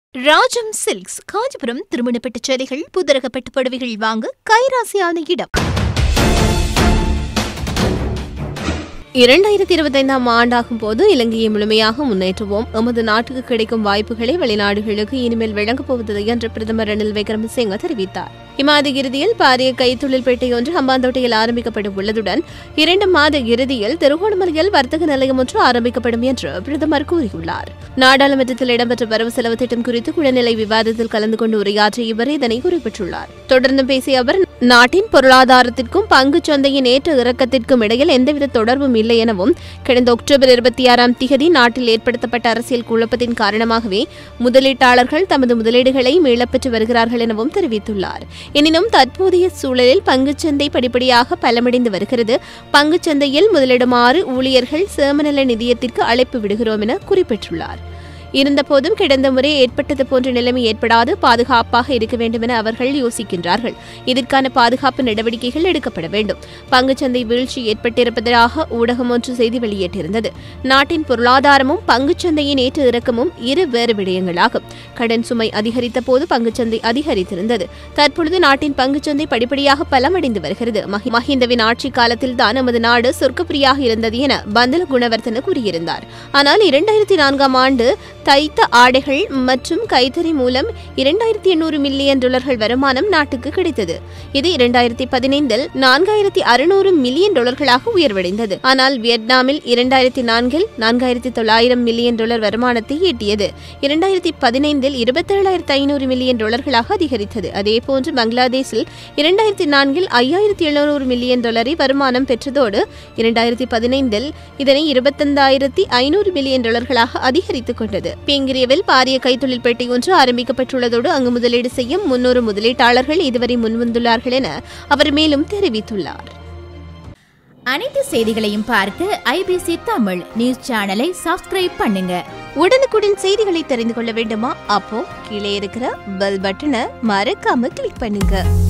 Rajam silks Kanchipuram திருமணப்பட்ட சேலைகள் புதரகப்பட்ட புடவைகள் வாங்க கைராசியான இடம் இரண்டாயிரத்தி இருபத்தைந்தாம் ஆண்டாகும் போது இலங்கையை முழுமையாக முன்னேற்றுவோம் எமது நாட்டுக்கு கிடைக்கும் வாய்ப்புகளை வெளிநாடுகளுக்கு இனிமேல் வழங்கப் போவதில்லை என்று பிரதமர் ரணில் விக்ரமசிங்க தெரிவித்தார் இம்மாத இறுதியில் பாரிய கைத்தொழில் பேட்டை ஒன்று ஹம்பாந்தோட்டையில் ஆரம்பிக்கப்பட உள்ளதுடன் இரண்டு மாத இறுதியில் திருகோணமலையில் வர்த்தக நிலையம் ஒன்று ஆரம்பிக்கப்படும் என்று பிரதமர் கூறியுள்ளார் நாடாளுமன்றத்தில் இடம்பெற்ற வரவு செலவு திட்டம் குறித்து குழநிலை விவாதத்தில் கலந்து கொண்டு உரையாற்றிய இவர் இதனை குறிப்பிட்டுள்ளார் தொடர்ந்து பேசிய அவர் நாட்டின் பொருளாதாரத்திற்கும் பங்குச் சந்தையின் ஏற்ற இறக்கத்திற்கும் இடையில் எந்தவித தொடர்பும் இல்லை எனவும் கடந்த அக்டோபர் இருபத்தி ஆறாம் திகதி நாட்டில் ஏற்படுத்தப்பட்ட அரசியல் குழப்பத்தின் காரணமாகவே முதலீட்டாளர்கள் தமது முதலீடுகளை மீளப்பெற்று வருகிறார்கள் எனவும் தெரிவித்துள்ளார் எனினும் தற்போதைய சூழலில் பங்குச்சந்தை படிப்படியாக பலமடைந்து வருகிறது பங்குச்சந்தையில் முதலிடுமாறு ஊழியர்கள் சேமநல நிதியத்திற்கு அழைப்பு விடுகிறோம் என குறிப்பிட்டுள்ளார் இருந்தபோதும் கடந்த முறை ஏற்பட்டது போன்ற நிலைமை ஏற்படாது பாதுகாப்பாக இருக்க வேண்டும் என அவர்கள் யோசிக்கின்றார்கள் இதற்கான பாதுகாப்பு நடவடிக்கைகள் எடுக்கப்பட வேண்டும் பங்குச்சந்தை வீழ்ச்சி ஏற்பட்டிருப்பதாக ஊடகம் ஒன்று செய்தி வெளியிட்டிருந்தது நாட்டின் பொருளாதாரமும் பங்குச்சந்தையின் ஏற்ற இறக்கமும் இரு வேறு விடயங்களாகும் கடன் சுமை அதிகரித்த போது பங்குச்சந்தை அதிகரித்திருந்தது தற்பொழுது நாட்டின் பங்குச்சந்தை படிப்படியாக பலமடைந்து வருகிறது மஹி- மஹிந்தவின் ஆட்சி காலத்தில் தான் நமது நாடு சொர்க்கப்பிரியாக இருந்தது என பந்தல குணவர்த்தன கூறியிருந்தார் ஆனால் இரண்டாயிரத்தி நான்காம் ஆண்டு தைத்த ஆடைகள் மற்றும் கைத்தறி மூலம் இரண்டாயிரத்தி எண்ணூறு மில்லியன் டாலர்கள் வருமானம் நாட்டுக்கு கிடைத்தது இது இரண்டாயிரத்தி பதினைந்தில் நான்காயிரத்தி அறுநூறு மில்லியன் டாலர்களாக உயர்வடைந்தது ஆனால் வியட்நாமில் இரண்டாயிரத்தி நான்கில் நான்காயிரத்தி தொள்ளாயிரம் மில்லியன் டாலர் வருமானத்தை ஈட்டியது இரண்டாயிரத்தி பதினைந்தில் இருபத்தேழாயிரத்தி ஐநூறு மில்லியன் டாலர்களாக அதிகரித்தது அதேபோன்று பங்களாதேஷில் இரண்டாயிரத்தி நான்கில் ஐயாயிரத்தி எழுநூறு மில்லியன் டாலரை வருமானம் பெற்றதோடு இரண்டாயிரத்தி பதினைந்தில் இதனை இருபத்தைந்தாயிரத்தி ஐநூறு மில்லியன் டாலர்களாக அதிகரித்துக் கொண்டது பிங்கிரியவில் பாரிய கைத்தொழில் பேட்டை ஒன்று ஆரம்பிக்கப்பட்டுள்ளதோடு அங்கு முதலீடு செய்யும் முன்னூறு முதலீட்டாளர்கள் இதுவரை முன்வந்துள்ளார்கள் என அவர் மேலும் தெரிவித்துள்ளார் அனைத்து செய்திகளையும் பார்க்க ஐபிசி தமிழ் நியூஸ் சேனலை சப்ஸ்கிரைப் பண்ணுங்க உடனுக்குடன் செய்திகளை தெரிந்து கொள்ள வேண்டுமா அப்போ கீழே இருக்கிற பெல் பட்டனை மறக்காம கிளிக் பண்ணுங்க